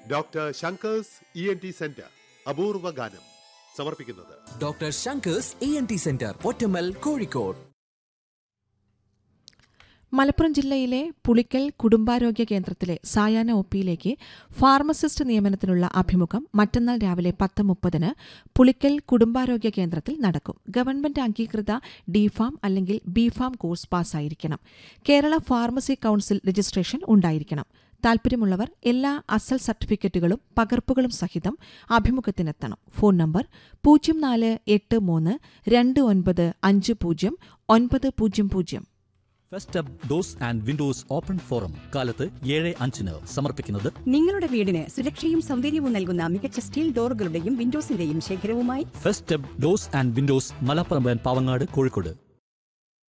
doctor Shankar's E N T centre അപൂർവ ഗാനം സമർപ്പിക്കുന്നത് doctor Shankar's E N T centre Pottammal Kozhikode Malappuram ജില്ലയിലെ പുളിക്കൽ കുടുംബാരോഗ്യ കേന്ദ്രത്തിലെ സായാഹ്ന ഒപ്പിയിലേക്ക് ഫാർമസിസ്റ്റ് നിയമനത്തിനുള്ള അഭിമുഖം മറ്റന്നാൾ രാവിലെ പത്ത് മുപ്പതിന് പുളിക്കൽ കുടുംബാരോഗ്യ കേന്ദ്രത്തിൽ നടക്കും ഗവൺമെന്റ് അംഗീകൃത ഡിഫാം അല്ലെങ്കിൽ ബിഫാം കോഴ്സ് പാസ്സായിരിക്കണം കേരള ഫാർമസി കൌൺസിൽ രജിസ്ട്രേഷൻ ഉണ്ടായിരിക്കണം താൽപ്പര്യമുള്ളവർ എല്ലാ അസൽ സർട്ടിഫിക്കറ്റുകളും പകർപ്പുകളും സഹിതം അഭിമുഖത്തിനെത്തണം ഫോൺ നമ്പർ പൂജ്യം നാല് എട്ട് മൂന്ന് രണ്ട് ഒൻപത് അഞ്ച് പൂജ്യം ഒൻപത് പൂജ്യം പൂജ്യം first up doors and windows open forum കാലത്ത് ഏഴ് അഞ്ചിന് സമർപ്പിക്കുന്നത് നിങ്ങളുടെ വീടിന് സുരക്ഷയും സൗന്ദര്യവും നൽകുന്ന മികച്ച സ്റ്റീൽ ഡോറുകളുടെയും വിൻഡോസിന്റെയും ശേഖരവുമായി first up doors and windows Malappuram Pavangad Kozhikode